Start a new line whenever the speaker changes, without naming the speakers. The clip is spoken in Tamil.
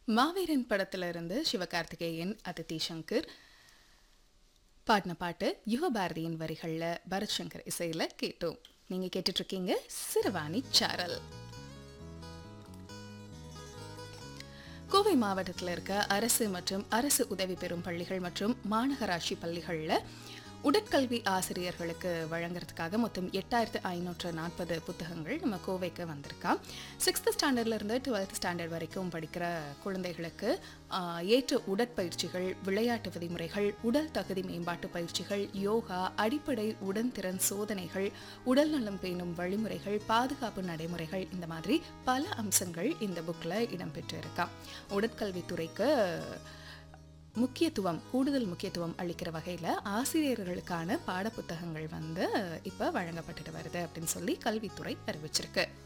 மாவீரன் படத்துல இருந்து சிவகார்த்திகேயன் அதித்தி சங்கர் பாடின பாட்டு யுவபாரதியின் வரிகளில் பரத் சங்கர் இசையில் கேட்டோம் நீங்கள் கேட்டுட்ருக்கீங்க சிறுவாணி சாரல் கோவை மாவட்டத்தில் இருக்க அரசு மற்றும் அரசு உதவி பெறும் பள்ளிகள் மற்றும் மாநகராட்சி பள்ளிகளில் உடற்கல்வி ஆசிரியர்களுக்கு வழங்குறதுக்காக மொத்தம் எட்டாயிரத்து ஐநூற்று நாற்பது புத்தகங்கள் நம்ம கோவைக்கு வந்திருக்காம் சிக்ஸ்த் ஸ்டாண்டர்ட்லேருந்து டுவெல்த் ஸ்டாண்டர்ட் வரைக்கும் படிக்கிற குழந்தைகளுக்கு ஆஹ், ஏற்ற உடற்பயிற்சிகள் விளையாட்டு விதிமுறைகள் உடல் தகுதி மேம்பாட்டு பயிற்சிகள் யோகா அடிப்படை உடன்திறன் சோதனைகள் உடல் நலம் பேணும் வழிமுறைகள் பாதுகாப்பு நடைமுறைகள் இந்த மாதிரி பல அம்சங்கள் இந்த புக்கில் இடம்பெற்று இருக்காம் உடற்கல்வித்துறைக்கு முக்கியத்துவம் கூடுதல் முக்கியத்துவம் அளிக்கிற வகையில் ஆசிரியர்களுக்கான பாடப்புத்தகங்கள் வந்து இப்போ வழங்கப்பட்டுட்டு வருது அப்படின்னு சொல்லி கல்வித்துறை அறிவிச்சிருக்கு